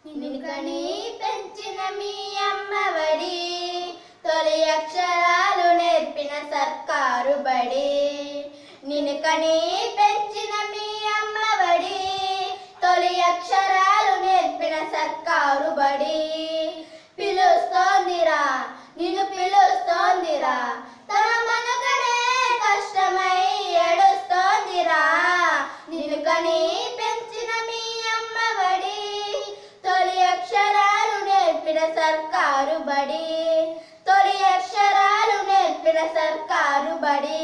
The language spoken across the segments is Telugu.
నిన్ను కని పెంచిన మీ అమ్మవడి తొలి అక్షరాలు నేర్పిన సర్కారు బడి నిన్ను కని పెంచిన మీ అమ్మవడి తొలి అక్షరాలు నేర్పిన సర్కారు బడి పిలుస్తోందిరా నిన్ను పిలుస్తోందిరా తన మనకనే కష్టమై ఏడుస్తోందిరా నిన్ను కని పెంచిన మీ అమ్మవడి తొలి అక్షరాలు నేర్పిన సర్కారు బడి తొలి అక్షరాలు నేర్పిన సర్కారు బడి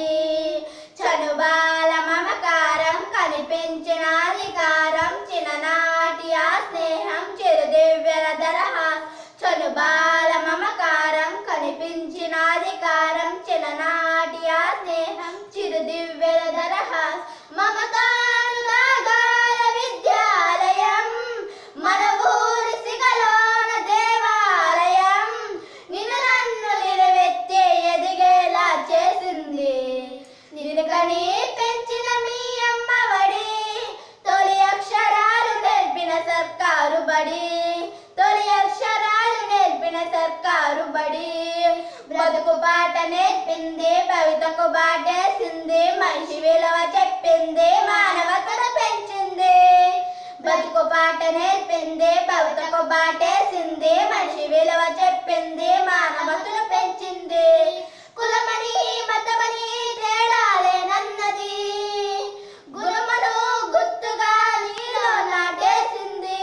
చనుబాల మమకారం కనిపించిన అధికారం చిన్ననాటి ఆ స్నేహం చిరుదివ్యల దరహా చనుబాల మమకారం కనిపించిన అధికారం చిన్ననాటి ఆ స్నేహం చిరుదివ్యల దరహా మమతానురాగాల విద్యాలయం మన ఊరి సిగలోన దేవాలయం నిన్ను నన్ను నిలవెత్తే ఎదిగేలా చేసింది నిన్ను కని పెంచిన మీ అమ్మవడి తొలి అక్షరాలు నేర్పిన సర్కారు బడి తొలి అక్షరాలు నేర్పిన సర్కారు బడి బతుకు పాట నేర్పింది భవితకు బాటేసింది మనిషి విలువ చెప్పింది మానవతను పెంచింది బతుకు పాట నేర్పింది భవితకు బాటేసింది మనిషి విలువ చెప్పింది మానవతను పెంచింది కులమని మతమని తేడాలేనన్నది గుణములు గుర్తుగా నీలో నాటేసింది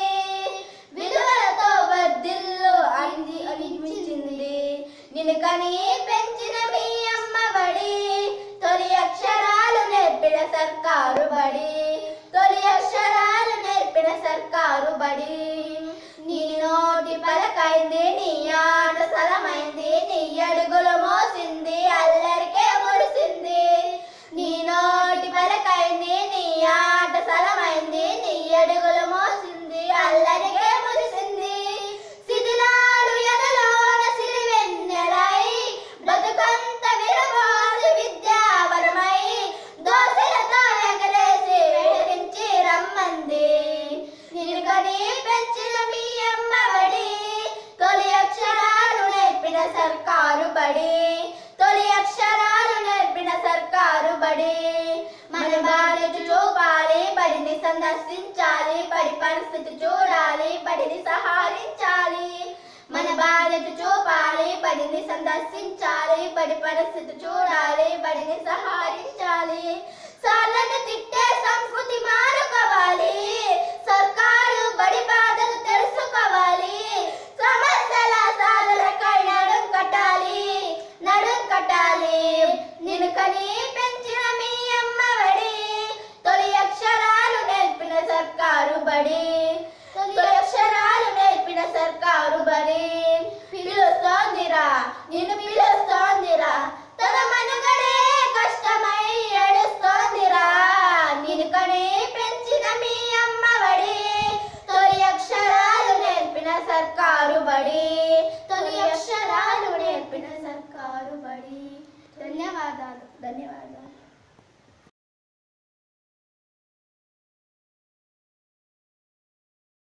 విలువలతో వర్దిల్లు అంది అనిపించింది నిన్ను కని పెంచిన మీ అమ్మబడి తొలి అక్షరాలు నేర్పిన సర్కారు బడి తొలి అక్షరాలు నేర్పిన సర్కారు బడి నీ నోటి పలకైంది నీ ఆట సలమైంది నీ అడుగులు మోసింది అల్లరికే మురిసింది నీ నోటి పలకైంది నీ ఆట సలమైంది నీ అడుగులు మోసింది అల్లరికే మురిసింది శిథిలాలు ఎదలోన సిరివెన్నెలై బతుకంత విరవాసి విద్యావరమై దోశలతో ఎగరేసి వెడరించి రమ్మంది నిన్ను కని పెంచిన మీ అమ్మవడి తొలి అక్షరాలు నేర్పిన సర్కారు బడి తొలి అక్షరాలు నేర్పిన సర్కారు బడి మన బాధ్యత చూపాలి బడిని సందర్శించాలి బడి పరిస్థితి చూడాలి బడిని సహారించాలి మన బాధ్యత చూపాలి బడిని సందర్శించాలి బడి పరిస్థితి చూడాలి బడిని సహారించాలి సార్లను తిట్టే సంస్కృతి మానుకోవాలి సర్కారు బడి బాధలు తెలుసుకోవాలి సమస్యల సాధనకై నడుం కట్టాలి నడుం కట్టాలి నిన్ను కని పెంచిన మీ అమ్మవడి తొలి అక్షరాలు నేర్పిన సర్కారు బడి తొలి అక్షరాలు నేర్పిన సర్కారు బడి పిలుస్తోందిరా నిన్ను పిలుస్తోందిరా తన మనుగడే కష్టమై ఏడుస్తోందిరా నిన్ను కని పెంచిన మీ అమ్మవడి తొలి అక్షరాలు నేర్పిన సర్కారు బడి తొలి అక్షరాలు నేర్పిన సర్కారు బడి ధన్యవాదాలు ధన్యవాదాలు